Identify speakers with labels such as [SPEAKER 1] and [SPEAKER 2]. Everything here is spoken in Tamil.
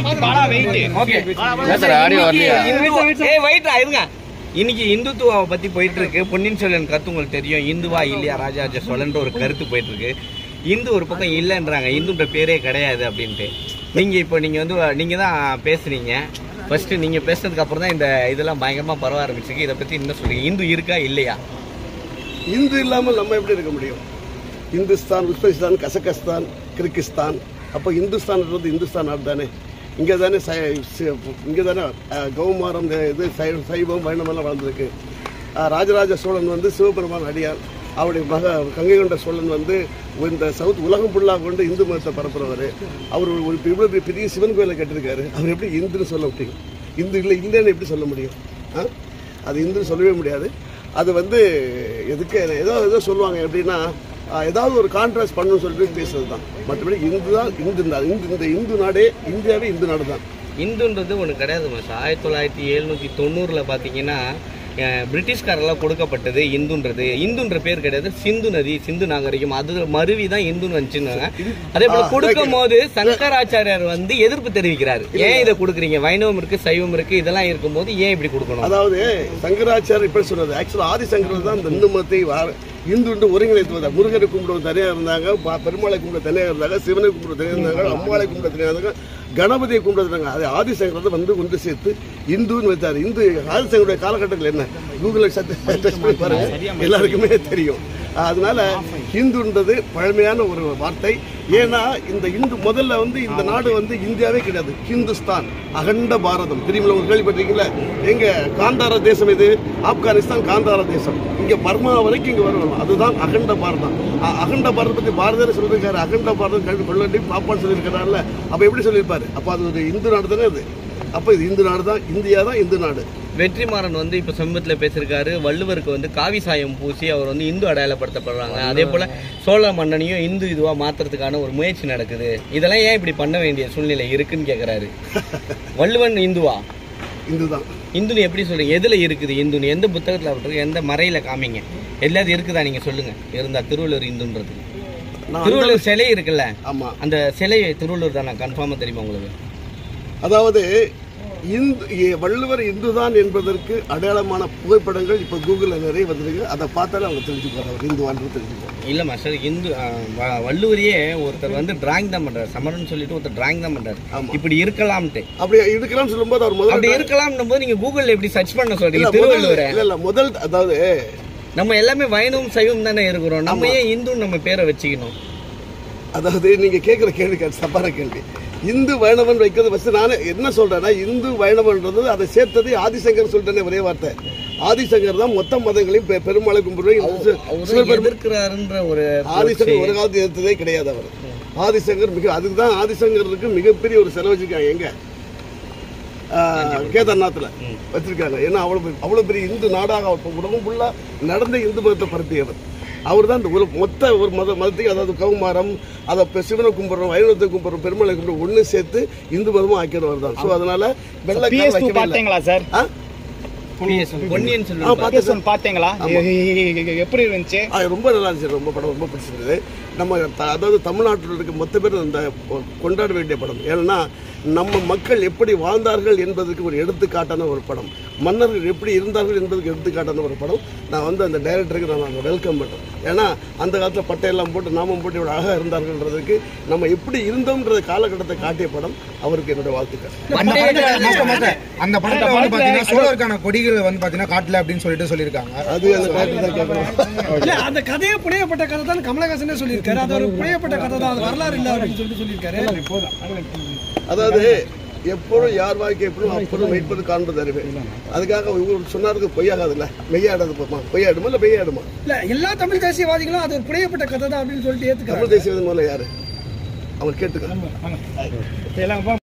[SPEAKER 1] ஓகே
[SPEAKER 2] என்ன சார் ஆடியோ வரலையா
[SPEAKER 1] ஏய் வெயிட்ரா இருங்க இன்னைக்கு இந்துத்துவாவை பத்தி போயிட்டு இருக்கு பொன்னியின் செல்வன் கருத்து உங்களுக்கு தெரியும் இந்துவா இல்லையா ராஜராஜ சோழன்ற ஒரு கருத்து போயிட்டு இருக்கு இந்து ஒரு பக்கம் இல்லைன்றாங்க இந்துன்ற பேரே கிடையாது அப்படின்ட்டு நீங்க இப்போ நீங்க வந்து நீங்க தான் பேசுறீங்க ஃபர்ஸ்ட் நீங்க பேசுனதுக்கு அப்புறம் தான் இந்த இதெல்லாம் பயங்கரமா பரவ ஆரம்பிச்சிருக்கு இதை பத்தி என்ன சொல்றீங்க இந்து இருக்கா இல்லையா
[SPEAKER 3] இந்து இல்லாமல் நம்ம எப்படி இருக்க முடியும் இந்துஸ்தான் உஸ்பெகிஸ்தான் கசகஸ்தான் கிர்கிஸ்தான் அப்போ இந்துஸ்தான்ன்றது இந்துஸ்தான் நாடு தானே இங்கே தானே இங்கே தானே அஹ், கௌமாரம் இந்த இது சை- சைவம் வைணவெல்லாம் வளர்ந்துருக்கு அஹ், ராஜராஜ சோழன் வந்து சிவபெருமான் அடியார் அவருடைய மக கங்கை கொண்ட சோழன் வந்து இந்த சவுத் உலகம் ஃபுல்லாக கொண்டு இந்து மதத்தை பரப்புறவர் அவர் ஒரு இவ்வளோ பெரிய பெரிய சிவன் கோயிலை கட்டியிருக்காரு அவர் எப்படி இந்துன்னு சொல்ல முடியும் இந்து இல்லை இல்லைன்னு எப்படி சொல்ல முடியும் ஆ? அது இந்துன்னு சொல்லவே முடியாது அது வந்து எதுக்கு ஏதோ ஏதோ சொல்லுவாங்க எப்படின்னா ஆஹ், ஏதாவது ஒரு கான்ட்ராஸ்ட் பண்ணணும்னு சொல்லிட்டு பேசுறது தான் மற்றபடி இந்து தான் இந்து நாடு இந்து இந்த இந்து நாடே இந்தியாவே இந்து நாடு தான்
[SPEAKER 1] இந்துன்றது ஒன்று கிடையாது மாஷா ஆயிரத்தி தொள்ளாயிரத்தி எழுநூற்றி தொண்ணூறில் பார்த்தீங்கன்னா அஹ், பிரிட்டிஷ்காரெல்லாம் கொடுக்கப்பட்டது இந்துன்றது இந்துன்ற பேர் கிடையாது சிந்து நதி சிந்து நாகரிகம் அது மருவி தான் இந்துன்னு வந்துச்சுன்னாங்க அதே போல
[SPEAKER 3] ஆ,
[SPEAKER 1] கொடுக்கும் போது சங்கராச்சாரியார் வந்து எதிர்ப்பு தெரிவிக்கிறாரு ஏன் இதை கொடுக்குறீங்க வைணவம் இருக்கு சைவம் இருக்கு இதெல்லாம் இருக்கும்போது ஏன் இப்படி கொடுக்கணும்
[SPEAKER 3] அதாவது சங்கராச்சாரியர் இப்படி சொன்னது ஆக்சுவலாக ஆதிசங்கரர் தான் இந்த இந்து மதத்தை வா- இந்துண்டு ஒருங்கிணைத்து வந்தார் முருகரை கும்பிடுவது தனியாக இருந்தாங்க ப- பெருமாளை கும்பிட தனியாக இருந்தாங்க சிவனை கும்பிட தனியாக இருந்தாங்க அம்மாளை கும்பிட தனியாக இருந்தாங்க கணபதியை கும்பிட இருந்தாங்க அது ஆதிசங்கரத்தை வந்து ஒன்று சேர்த்து இந்துன்னு வைத்தார் இந்து ஆதிசங்கருடைய காலகட்டத்தில் என்ன கூகுளில் சத்து டெஸ்ட் பண்ணி பாருங்க எல்லாருக்குமே தெரியும் அதனால ஹிந்துன்றது பழமையான ஒரு வார்த்தை ஏன்னா இந்த இந்து முதல்ல வந்து இந்த நாடு வந்து இந்தியாவே கிடையாது ஹிந்துஸ்தான் அகண்ட பாரதம் தெரியுமில்ல ஒரு கேள்விப்பட்டிருக்கீங்களா எங்க காந்தார தேசம் இது ஆப்கானிஸ்தான் காந்தார தேசம் இங்க பர்மா வரைக்கும் இங்க வரணும் அதுதான் அகண்ட பாரதம் அ- அகண்ட பாரதம் பத்தி பாரதியார் சொல்லியிருக்காரு அகண்ட பாரதம் கல்வி கொள்ளண்டி பாப்பான்னு சொல்லியிருக்கிறாருல அப்ப எப்படி சொல்லியிருப்பாரு அப்ப அது ஒரு இந்து நாடு தானே அது அப்ப இது இந்து நாடு தான் இந்தியா தான் இந்து நாடு
[SPEAKER 1] வெற்றிமாறன் வந்து இப்ப சமீபத்தில் பேசியிருக்காரு வள்ளுவருக்கு வந்து காவி சாயம் பூசி அவர் வந்து இந்து அடையாளப்படுத்தப்படுறாங்க அதே போல சோழ மன்னனையும் இந்து இதுவா மாத்துறதுக்கான ஒரு முயற்சி நடக்குது இதெல்லாம் ஏன் இப்படி பண்ண வேண்டிய சூழ்நிலை இருக்குன்னு கேக்குறாரு வள்ளுவன் இந்துவா
[SPEAKER 3] இந்து தான்
[SPEAKER 1] இந்துன்னு எப்படி சொல்றீங்க எதுல இருக்குது இந்துன்னு எந்த புத்தகத்துல இருக்கு எந்த மறையில காமிங்க எல்லாத்தையும் இருக்குதா நீங்க சொல்லுங்க இருந்தா திருவள்ளுவர் இந்துன்றது
[SPEAKER 3] நான்
[SPEAKER 1] திருவள்ளுவர் சிலை இருக்குல்ல
[SPEAKER 3] ஆமா
[SPEAKER 1] அந்த சிலை திருவள்ளுவர் தானே கன்ஃபார்மா தெரியுமா உங்களுக்கு
[SPEAKER 3] அதாவது இந்து இ- வள்ளுவர் இந்துதான் என்பதற்கு அடையாளமான புகைப்படங்கள் இப்போ கூகுளில் நிறைய வந்திருக்கு அதை பார்த்தாலே அவங்க தெரிஞ்சுக்குவாங்க அவர் இந்துவான்னு தெரிஞ்சுக்குவாங்க
[SPEAKER 1] இல்ல மாஸ்டர் இந்து அஹ், வ- வள்ளுவரையே ஒருத்தர் வந்து டிராயிங் தான் பண்றாரு சமரன் சொல்லிட்டு ஒருத்தர் டிராயிங் தான் பண்றாரு
[SPEAKER 3] ஆமா.
[SPEAKER 1] இப்படி இருக்கலாம்ட்டு
[SPEAKER 3] அப்படி இருக்கலாம்னு சொல்லும்போது அவர்
[SPEAKER 1] அப்படி
[SPEAKER 3] முதல்ல
[SPEAKER 1] இருக்கலாம்னு போது நீங்க கூகுள்ல எப்படி சர்ச் பண்ண
[SPEAKER 3] இல்ல,
[SPEAKER 1] சொல்றீங்க
[SPEAKER 3] முதல்ல
[SPEAKER 1] திருவள்ளுவரை
[SPEAKER 3] இல்ல இல்ல முதல் அதாவது
[SPEAKER 1] நம்ம எல்லாமே வைணவம் சைவம் தானே இருக்கிறோம் நம்ம ஏன் இந்துன்னு நம்ம பேரை வச்சுக்கணும்
[SPEAKER 3] அதாவது நீங்க கேட்குற கேள்வி அது தப்பான கேள்வி இந்து வைணவன் வைக்கிறது ஃபர்ஸ்ட் நான் என்ன சொல்றேன்னா இந்து வைணவன்றது அதை சேர்த்தது ஆதிசங்கர் சொல்லிட்டேனே ஒரே வார்த்தை ஆதிசங்கர் தான் மொத்த மதங்களையும் பெ- பெருமாளை கும்பிடுவேன்
[SPEAKER 1] அவரு எதிர்க்கிறாருன்ற ஒரு
[SPEAKER 3] ஆதிசங்கர் ஒரு காலத்து எடுத்ததே கிடையாது அவர் ஆதிசங்கர் மிக அதுக்கு தான் ஆதிசங்கருக்கு மிகப்பெரிய ஒரு செலவு வச்சிருக்காங்க எங்க ஆஹ், கேதார்நாத்ல வச்சிருக்காங்க ஏன்னா அவ்வளவு அவ்வளவு பெரிய இந்து நாடாக அவர் உலகம் ஃபுல்லா நடந்த இந்து மதத்தை பரப்பியவர் அவர் தான் இந்த உல மொத்த ஒரு மத மதத்தையும் அதாவது கௌமாரம் அதை இப்ப சிவனை கும்பிடுறோம் வைணவத்தை கும்பிடுறோம் பெருமலை கும்பிடுறோம் ஒன்று சேர்த்து இந்து மதமும் ஆக்கிடுவார் தான் ஸோ அதனால வெள்ளக்காரன்
[SPEAKER 4] PS2
[SPEAKER 3] வைக்கவே இல்லை.
[SPEAKER 4] பாத்தீங்களா சார்
[SPEAKER 3] ஆ?
[SPEAKER 1] பொன்னியின்
[SPEAKER 3] ஆ,
[SPEAKER 1] செல்வன்
[SPEAKER 3] பார்த்தேன் சார்.
[SPEAKER 4] PS1 பாத்தீங்களா எப்படி இருந்துச்சு
[SPEAKER 3] ஆ, ரொம்ப நல்லா இருந்துச்சு ரொம்ப படம் ரொம்ப பிடிச்சிருந்தது நம்ம த- அதாவது தமிழ்நாட்டில் இருக்க மொத்த பேர் இந்த கொ- கொண்டாட வேண்டிய படம் ஏன்னா நம்ம மக்கள் எப்படி வாழ்ந்தார்கள் என்பதற்கு ஒரு எடுத்துக்காட்டான ஒரு படம் மன்னர்கள் எப்படி இருந்தார்கள் என்பதற்கு எடுத்துக்காட்டான ஒரு படம் நான் வந்து அந்த டைரக்டருக்கு நான் வெல்கம் பண்ணுறேன் ஏன்னா அந்த காலத்தில் பட்டையெல்லாம் போட்டு நாமம் போட்டு இவ்வளோ அழகாக இருந்தார்கள்ன்றதுக்கு நம்ம எப்படி இருந்தோம்ன்ற காலகட்டத்தை காட்டிய படம் அவருக்கு என்னோட வாழ்த்துக்கள்
[SPEAKER 5] அந்த படத்துல மொத்த மொத்த அந்த படத்துல வந்து பாத்தீங்கன்னா சோழருக்கான கொடிகள் வந்து பாத்தீங்கன்னா காட்டல அப்படின்னு சொல்லிட்டு சொல்லியிருக்காங்க
[SPEAKER 3] அது அந்த டேரக்டர் தான் கேட்கணும்
[SPEAKER 6] இல்ல அந்த கதையே புனையப்பட்ட கதை தான் கமலஹாசனே சொல்லியிருக்காரு அது ஒரு புனையப்பட்ட கதை தான் அது வரலாறு இல்ல அப்படின்னு சொல்லிட்டு சொல்லியிருக்காரு
[SPEAKER 3] அதாவது எப்பொழுதும் யார் வாய்க்கு எப்பொழுதும் அப்பொழுதும் வைப்பது காண்பது அறிவு அதுக்காக இவர் சொன்னாருக்கு பொய்யாகாதுல்ல மெய்யாடாது போமா பொய்யாடுமா இல்லை மெய்யாடுமா
[SPEAKER 6] இல்ல எல்லா தமிழ் தேசியவாதிகளும் அது ஒரு புனையப்பட்ட கதை தான் அப்படின்னு சொல்லிட்டு ஏத்துக்கிறாங்க
[SPEAKER 3] தமிழ் தேசியவாதம் முதல்ல யாரு அவர் கேட்டுக்க
[SPEAKER 4] எல்லாம்